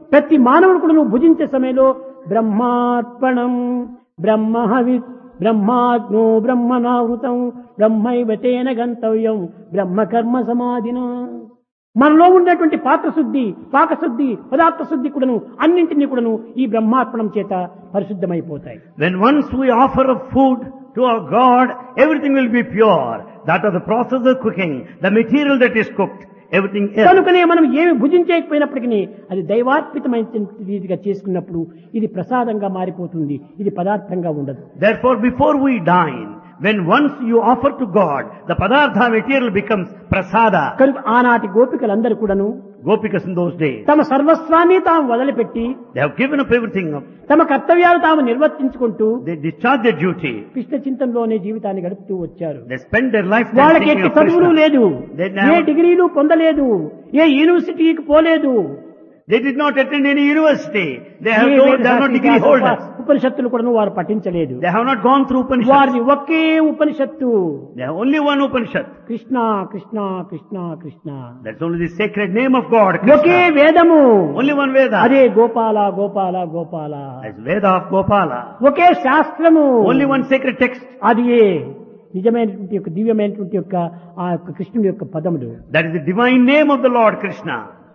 ప్రతి మానవుడు కూడా నువ్వు భుజించే సమయంలో బ్రహ్మార్పణం బ్రహ్మహవి బ్రహ్మాగ్నో బ్రహ్మనావృతం బ్రహ్మైవ తేన గంతవ్యం బ్రహ్మకర్మ సమాధిన మనలో ఉన్నటువంటి పాత్రశుద్ధి పాకశుద్ధి పదార్థ శుద్ధి కూడాను అన్నింటినీ కూడాను ఈ బ్రహ్మార్పణం చేత పరిశుద్ధమైపోతాయి When once we offer up food to our God, everything will be pure. That is the process of cooking, the material that is cooked, everything else. కనుకనే మనం ఏమి భుజించకపోయినప్పటికీ అది దైవార్పితమైన రీతిగా చేసుకున్నప్పుడు ఇది ప్రసాదంగా మారిపోతుంది ఇది పదార్థంగా ఉండదు Therefore, before we dine, when once you offer to God, the padartha material becomes prasada. కనుక ఆనాటి గోపికలందరూ కూడాను Gopikas in those days, తమ సర్వస్వాన్ని తాము వదిలిపెట్టి they have given up everything up. తమ కర్తవ్యాలు తాము నిర్వర్తించుకుంటూ They discharge their duty. Krishna చింతనలోనే జీవితాన్ని గడుపుతూ వచ్చారు They spend their lifetime వాళ్ళకి thinking ఎట్టి of చదువులు Krishna. లేదు They ఏ never- డిగ్రీలు పొందలేదు ఏ యూనివర్సిటీకి పోలేదు They did not attend any university. They have A no, వేద they are not శాస్త్ర degree holders. ఉపనిషత్తులు కూడా వారు పఠించలేదు They have not gone through Upanishad. వారిని ఒకే ఉపనిషత్తు They have only one Upanishad. Krishna Krishna Krishna Krishna That's only the sacred name of God, okay Krishna. వేదము Only one Veda. అదే Gopala Gopala Gopala That's Veda of Gopala. ఒకే శాస్త్రము Only one sacred text. అది ఏ నిజమైనటువంటి యొక్క దివ్యమైనటువంటి యొక్క ఆ యొక్క కృష్ణుడి యొక్క పదములు That is the divine name of the Lord Krishna.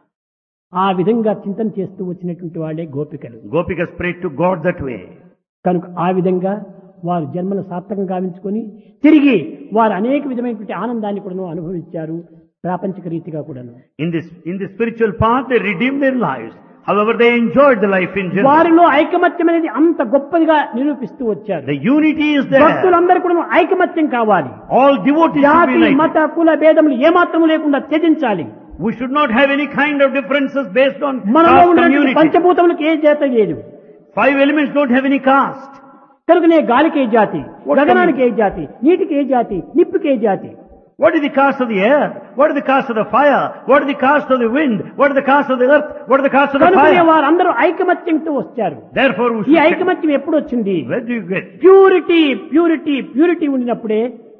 ఆ విధంగా చింతన చేస్తూ వచ్చినటువంటి వాళ్ళే గోపికలు Gopikas prayed to God that way. కనుక ఆ విధంగా వారు జన్మను సార్థకం గావించుకొని తిరిగి వారు అనేక విధమైనటువంటి ఆనందాన్ని కూడాను అనుభవించారు ప్రాపంచిక రీతిగా కూడాను In this, in the spiritual path, they redeemed their lives. However, they enjoyed the life in general. వారిలో ఐకమత్యం అనేది అంత గొప్పదిగా నిరూపిస్తూ వచ్చారు The unity is there. భక్తులందరూ కూడా ఐకమత్యం కావాలి All devotees should జాతి be united. మత కుల భేదములు ఏమాత్రము లేకుండా త్యజించాలి We should not have any kind of differences based on మనలో caste ఉన్నటువంటి community. పంచభూతములకు ఏ జాత లేదు Five elements don't have any caste. కనుకనే గాలికి ఏ జాతి గగనానికి ఏ జాతి నీటికి ఏ జాతి నిప్పుకి ఏ జాతి What is the caste of the air? What is the caste of the fire? What is the caste of the wind? What is the caste of the earth? What is the caste of the కనుకనే fire? వారందరూ ఐకమత్యంతో వచ్చారు Therefore, we ఈ should. ఐకమత్యం ఎప్పుడు వచ్చింది Where do you get? Purity purity purity ఉండినప్పుడే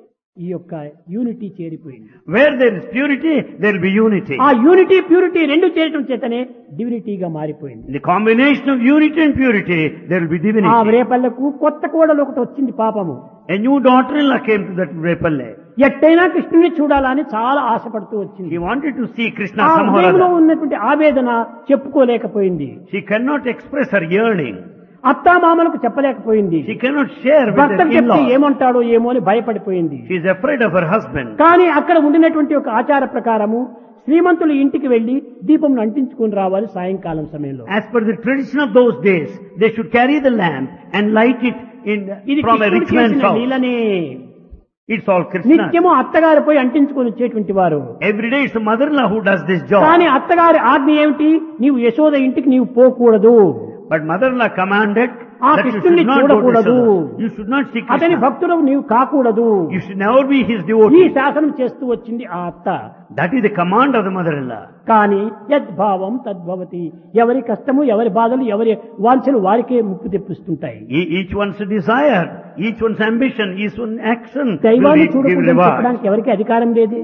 ఈ యొక్క యూనిటీ చేరిపోయింది Where there is purity, there will be unity. ఆ యూనిటీ ప్యూరిటీ రెండు చేరటం చేతనే డివినిటీగా మారిపోయింది In the combination of unity and purity, there will be ఆ divinity. రేపల్లకు కొత్త కోడలు ఒకటి వచ్చింది పాపము A new daughter-in-law came to that Repalle. ఎట్టయినా కృష్ణుని చూడాలని చాలా ఆశపడుతూ వచ్చింది She wanted to see Krishna ఆ somehow or హృదయంలో other. ఉన్నటువంటి ఆవేదన చెప్పుకోలేకపోయింది She cannot express her yearning. అత్తామామలకు చెప్పలేకపోయింది She cannot share with her భర్తకు చెప్తే in-laws. ఏమంటాడో ఏమో అని భయపడిపోయింది She is afraid of her husband. కానీ అక్కడ ఉండినటువంటి ఒక ఆచార ప్రకారము శ్రీమంతులు ఇంటికి వెళ్లి దీపం అంటించుకుని రావాలి సాయంకాలం సమయంలో As per the tradition of those days, they should carry the lamp and light it in ఇది from a కృష్ణుడు rich man's చేసిన house. లీలనే It's all Krishna. నిత్యము అత్తగారు పోయి అంటించుకొని వచ్చేటువంటి వారు Every day it's the mother-in-law who does this job. కానీ అత్తగారి ఆజ్ఞ ఏమిటి నీవు యశోద ఇంటికి నీవు పోకూడదు But mother-in-law commanded ఆ that you కృష్ణుణ్ణి should not go to చూడకూడదు. Yashoda. You should not see అతని Krishna. భక్తుడు నీవు కాకూడదు You should never be his ఈ devotee. శాసనం చేస్తూ వచ్చింది ఆ అత్త That is the command of the mother-in-law. కానీ యద్భావం తద్భవతి ఎవరి కష్టము ఎవరి బాధలు ఎవరి వాంఛలు వారికే ముప్పు తెప్పిస్తుంటాయి E- Each one's desire, each one's ambition, each one's action will దైవాన్ని re- give చూడకూడదని reward. చెప్పడానికి ఎవరికి అధికారం లేదు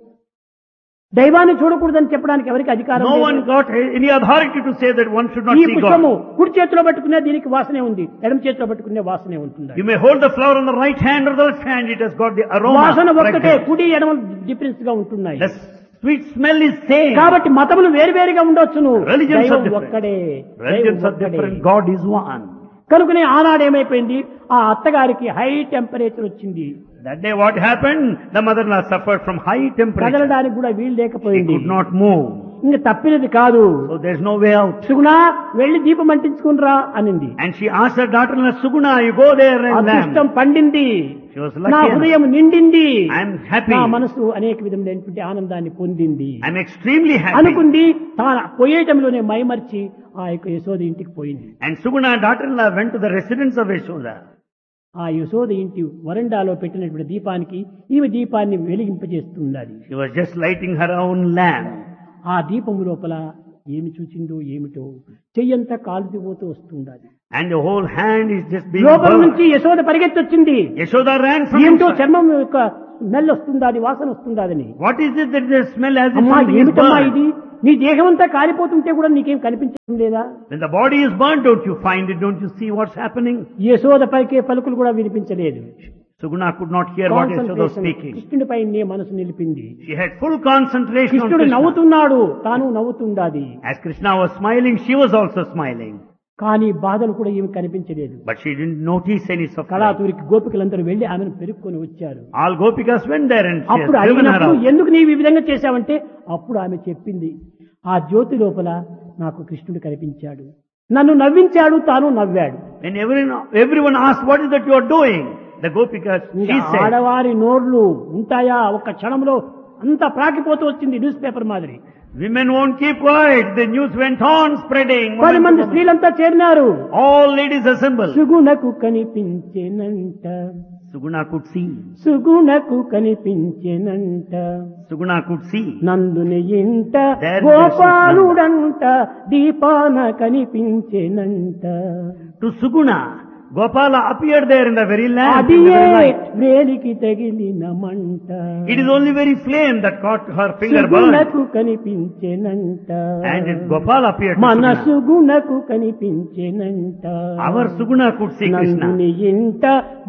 దైవాన్ని చూడకూడదని చెప్పడానికి ఎవరికి అధికారం No one లేదు got any authority to say that one should not ఈ see పుష్పము God. కుడి చేతిలో పట్టుకునే దీనికి వాసనే ఉంది ఎడమ చేతిలో పట్టుకునే వాసనే ఉంటుంది You may hold the flower on the right hand or the left hand, it has got the aroma. వాసన ఒక్కటే fragrance. కుడి ఎడమ డిఫరెన్స్ గా ఉంటున్నాయి The sweet smell is same. కాబట్టి మతములు వేరువేరుగా ఉండొచ్చును Religions are దైవం different. ఒక్కడే Religions దైవం are ఒక్కడే. different. God is one. కనుకనే ఆనాడు ఏమైపోయింది ఆ అత్తగారికి హై టెంపరేచర్ వచ్చింది That day what happened? The mother-in-law suffered from high temperature. కదలడానికి కూడా వీలు She లేకపోయింది could not move. ఇంకా తప్పినది కాదు So there's no way out. సుగుణ వెళ్లి దీపం అంటించుకునిరా అనింది And she asked her daughter-in-law, Suguna, you go there and అదృష్టం lamb. పండింది She was నా lucky. హృదయం నిండింది I'm happy. నా మనసు అనేక విధమైనటువంటి ఆనందాన్ని పొందింది I'm extremely happy. అనుకుంది తాను పోయేటంలోనే మైమర్చి ఆ యొక్క యశోద ఇంటికి పోయింది And Suguna, daughter-in-law, went to the residence of Yashoda. ఆ యశోద ఇంటి వరండాలో పెట్టినటువంటి దీపానికి ఈమె దీపాన్ని వెలిగింపజేస్తున్నది She was just lighting her own lamp. ఆ దీపము లోపల ఏమి చూచిందో ఏమిటో చెయ్యంతా కాలుతిపోతూ వస్తుండాలి And the whole hand is just being లోపల burned. నుంచి యశోద పరిగెత్తొచ్చింది Yashoda ran from ఏంటో inside. చర్మం యొక్క స్మెల్ వస్తుందాది వాసన వస్తుందాదని What is it that the smell as if అమ్మా something is ఏమిటమ్మా burned? ఇది నీ దేహం అంతా కాలిపోతుంటే కూడా నీకేం కనిపించడం లేదా When the body is burnt, don't you find it? Don't you see what's happening? Yashoda పలికే పలుకులు కూడా వినిపించలేదు Suguna could not hear what Yashoda was Concentration speaking. కృష్ణుడిపై నే మనసు నిలిపింది She had full concentration on కృష్ణుడు Krishna. నవ్వుతున్నాడు తాను నవ్వుతుండాది As Krishna was smiling, she was also smiling. కానీ బాధలు కూడా ఏమి కనిపించలేదు But she didn't notice any suffering. కళాతూరికి గోపికలందరూ వెళ్లి ఆమెను పెరుక్కొని వచ్చారు All Gopikas went there and she has అప్పుడు driven her అడిగినప్పుడు out. ఎందుకు నీవు ఈ విధంగా చేశావంటే అప్పుడు ఆమె చెప్పింది ఆ జ్యోతి లోపల నాకు కృష్ణుడు కనిపించాడు నన్ను నవ్వించాడు తాను నవ్వాడు When everyone, everyone asked, what is that you are doing? The Gopikas, ఇంకా she said, ఆడవారి నోర్లు ఉంటాయా ఒక్క క్షణంలో అంతా ప్రాకిపోతూ వచ్చింది న్యూస్ పేపర్ మాదిరి women won't keep quiet. The news went on spreading. పది Women మంది to women. స్త్రీలంతా చేరినారు All ladies assembled. సుగుణకు కనిపించెనంట Suguna could see. సుగుణకు కనిపించెనంట Suguna could see. నందుని ఇంట There గోపాలుడంట దీపాన కనిపించెనంట To Suguna, Gopala appeared there in the very lamp. in the అదియే very light. వేలికి తగిలిన మంట It is only very flame that caught her finger burned. సుగుణకు కనిపించెనంట And it, Gopala appeared to మన Suguna. సుగుణకు కనిపించెనంట Our Suguna could see Krishna. నందుని ఇంట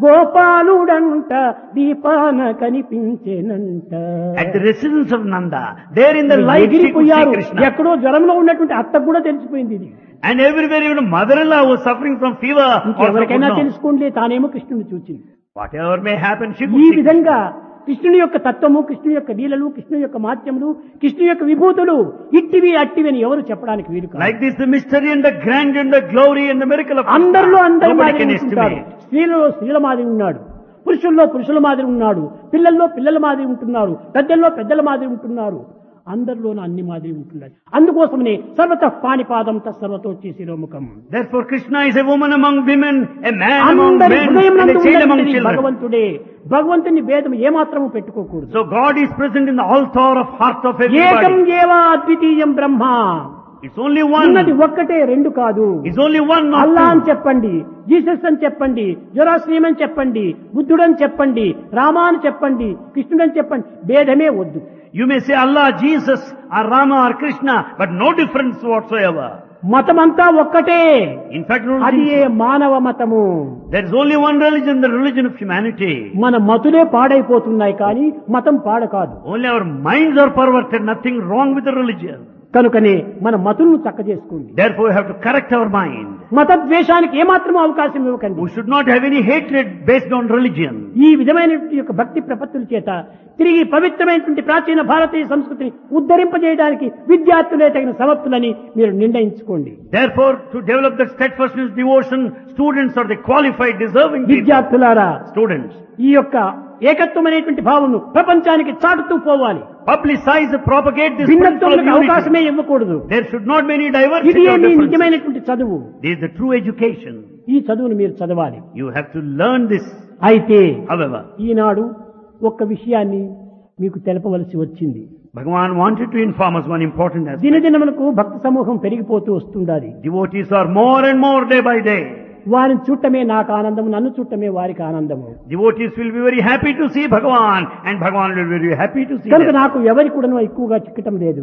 గోపాలుడంట దీపాన కనిపించెనంట At the residence of Nanda, there in the light she could see ఎగిరిపోయారు Krishna. ఎక్కడో జ్వరంలో ఉన్నటువంటి అత్తకు కూడా తెలిసిపోయింది ఇది And everywhere even mother-in-law was suffering from fever. Also could ఎవరికైనా know. తెలుసుకోండి తానేమో కృష్ణుని చూచింది Whatever may happen, she ఈ could see Krishna. విధంగా కృష్ణుని యొక్క తత్వము కృష్ణుని యొక్క లీలలు కృష్ణుని యొక్క మాధ్యములు కృష్ణుని యొక్క విభూతులు ఇట్టివి అట్టివి అని ఎవరు చెప్పడానికి వీలు కాదు. Like this, the mystery and the grandeur and the glory and the miracle of Krishna. అందరిలో అందరి Nobody మాదిరి can ఉంటుంటారు estimate. స్త్రీలలో స్త్రీల మాదిరి ఉన్నాడు పురుషుల్లో పురుషుల మాదిరి ఉన్నాడు పిల్లల్లో పిల్లల మాదిరి ఉంటున్నారు పెద్దల్లో పెద్దల మాదిరి ఉంటున్నారు అందరిలోనూ అన్ని మాదిరి ఉంటున్నారు అందుకోసమనే సర్వత పాణిపాదం తత్సర్వతో శిరోముఖం Therefore, Krishna is a woman among women, a man among అందరి men, హృదయం and a child among children. భగవంతుడే భగవంతుని భేదం ఏమాత్రము పెట్టుకోకూడదు So God is present in the altar of heart of ఏకం everybody. ఏవా అద్వితీయం బ్రహ్మ It's only ఉన్నది one. ఒక్కటే రెండు కాదు It's only one, not అల్లా అని two. చెప్పండి జీసస్ అని చెప్పండి జొరాశ్రీం అని చెప్పండి బుద్ధుడని చెప్పండి రామా అని చెప్పండి కృష్ణుడని చెప్పండి భేదమే వద్దు You may say Allah, Jesus, or Rama, or Krishna, but no difference whatsoever. మతమంతా ఒక్కటే In fact, no అది ఏ difference. మానవ మతము there is only one religion, the religion of humanity. మన మతులే పాడైపోతున్నాయి కానీ మతం పాడ కాదు Only our minds are perverted, nothing wrong with the religion. కనుకనే మన మతులను చక్క చేసుకోండి Therefore, we have to correct our mind. మత ద్వేషానికి ఏమాత్రం అవకాశం ఇవ్వకండి We should not have any hatred based on religion. ఈ విధమైనటువంటి యొక్క భక్తి ప్రపత్తుల చేత తిరిగి పవిత్రమైనటువంటి ప్రాచీన భారతీయ సంస్కృతిని ఉద్ధరింపజేయడానికి విద్యార్థులే తగిన సమర్థులని మీరు నిర్ణయించుకోండి Therefore, to develop that steadfastness, devotion, students are the qualified, deserving people. విద్యార్థులారా Students, ఈ యొక్క ఏకత్వమైనటువంటి భావమును ప్రపంచానికి చాటుతూ పోవాలి publicize, propagate this principle of భిన్నత్వములకు unity. అవకాశమే ఇవ్వకూడదు There should not be any ఇది diversity or మీ differences. నిజమైనటువంటి చదువు This is the true education. ఈ చదువును మీరు చదవాలి You have to learn this, అయితే however. ఈనాడు ఒక్క విషయాన్ని మీకు తెలపవలసి వచ్చింది Bhagavan wanted to inform us one important aspect. దినదినములకు భక్త సమూహం పెరిగిపోతూ వస్తుండాలి Devotees are more and more day by day. వారిని చూడటమే నాకు ఆనందము నన్ను చూడటమే వారికి ఆనందము Devotees will be very happy to see Bhagavan and Bhagavan will be very happy to see కనుక them. నాకు ఎవరి కూడాను ఎక్కువగా చిక్కటం లేదు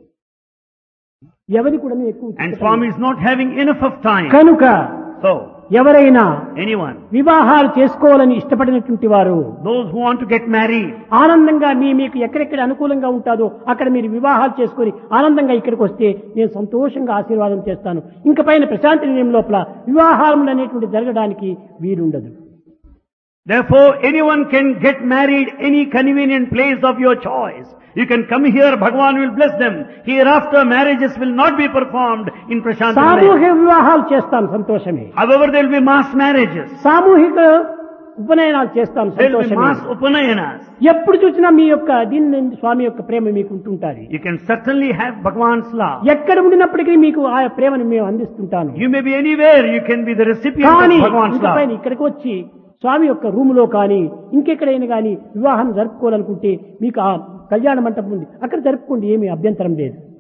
ఎవరి కూడాను ఎక్కువ And చిక్కటం Swami లేదు. is not having enough of time. కనుక So, ఎవరైనా anyone, వివాహాలు చేసుకోవాలని ఇష్టపడినటువంటి వారు those who want to get married, ఆనందంగా మీ మీకు ఎక్కడెక్కడ అనుకూలంగా ఉంటుందో అక్కడ మీరు వివాహాలు చేసుకొని ఆనందంగా ఇక్కడికి వస్తే నేను సంతోషంగా ఆశీర్వాదం చేస్తాను ఇంక పైన ప్రశాంతి నిలయం లోపల వివాహాలు అనేటువంటి జరగడానికి వీలుండదు Therefore, anyone can get married any convenient place of your choice. You can come here, Bhagavan will bless them. Hereafter, marriages will not be performed in Prashanti. సామూహిక వివాహాలు చేస్తాను సంతోషమే However, there will be mass marriages. సామూహిక ఉపనయనాలు చేస్తాను There will be సంతోషమే mass upanayanas. ఎప్పుడు చూసినా మీ యొక్క దీని స్వామి యొక్క ప్రేమ మీకు ఉంటుంటాది You can certainly have Bhagavan's love. ఎక్కడ ఉండినప్పటికీ మీకు ఆ ప్రేమను మేము అందిస్తుంటాను You may be anywhere, you can be the recipient కానీ of Bhagavan's ఇంక పైన love. ఇక్కడికి వచ్చి స్వామి యొక్క రూములో కానీ ఇంకెక్కడైనా కానీ వివాహం జరుపుకోవాలనుకుంటే మీకు ఆ కళ్యాణ మంటపం ఉంది అక్కడ జరుపుకోండి ఏమీ అభ్యంతరం లేదు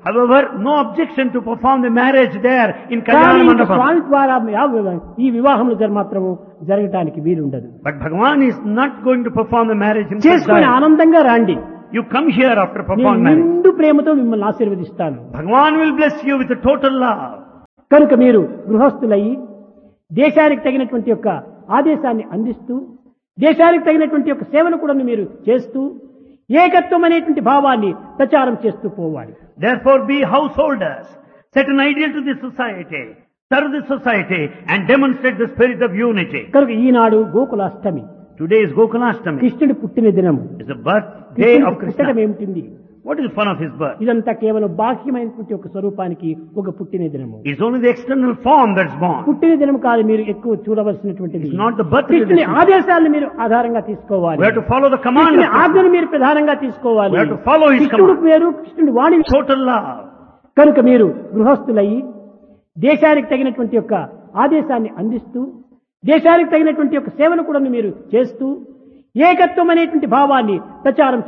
However, no objection to perform the marriage there in కానీ Kalyana ఇంక Mandapam. స్వామి ద్వారా యా- ఈ వివాహములు జర మాత్రము జరగటానికి వీలుండదు But Bhagavan is not going to perform the marriage himself. చేసుకుని there. ఆనందంగా రాండి You come here after నేను performing marriage. నిండు ప్రేమతో మిమ్మల్ని ఆశీర్వదిస్తాను Bhagavan will bless you with a total love. కనుక మీరు గృహస్థులయ్యి దేశానికి తగినటువంటి యొక్క ఆదేశాన్ని అందిస్తూ దేశానికి తగినటువంటి యొక్క సేవను కూడా మీరు చేస్తూ ఏకత్వం అనేటువంటి భావాన్ని ప్రచారం చేస్తూ పోవాలి Therefore be householders. Set an ideal to the society. Serve the society and demonstrate the spirit of unity. కనుక ఈనాడు గోకులాష్టమి Today is Gokulashtami. కృష్ణుడి పుట్టిన దినం It's the birthday కృష్ణుడి of పుట్టడం Krishna. ఏమిటింది What is the fun of his birth? ఇదంతా కేవలం బాహ్యమైనటువంటి ఒక స్వరూపానికి ఒక పుట్టిన దినము It's only the external form that's born. పుట్టిన దినం కాదు మీరు ఎక్కువ చూడవలసినటువంటిది It's not the birthday. కృష్ణుని that is- ఆదేశాలను మీరు ఆధారంగా తీసుకోవాలి We have to follow the command. కృష్ణుని of Krishna. ఆజ్ఞను మీరు ప్రధానంగా తీసుకోవాలి We have to follow his కృష్ణుడు command. పేరు కృష్ణుడి వాణి Total love. కనుక మీరు గృహస్థులయ్యి దేశానికి తగినటువంటి యొక్క ఆదేశాన్ని అందిస్తూ దేశానికి తగినటువంటి యొక్క సేవను కూడా మీరు చేస్తూ ఏకత్వం అనేటువంటి భావాన్ని ప్రచారం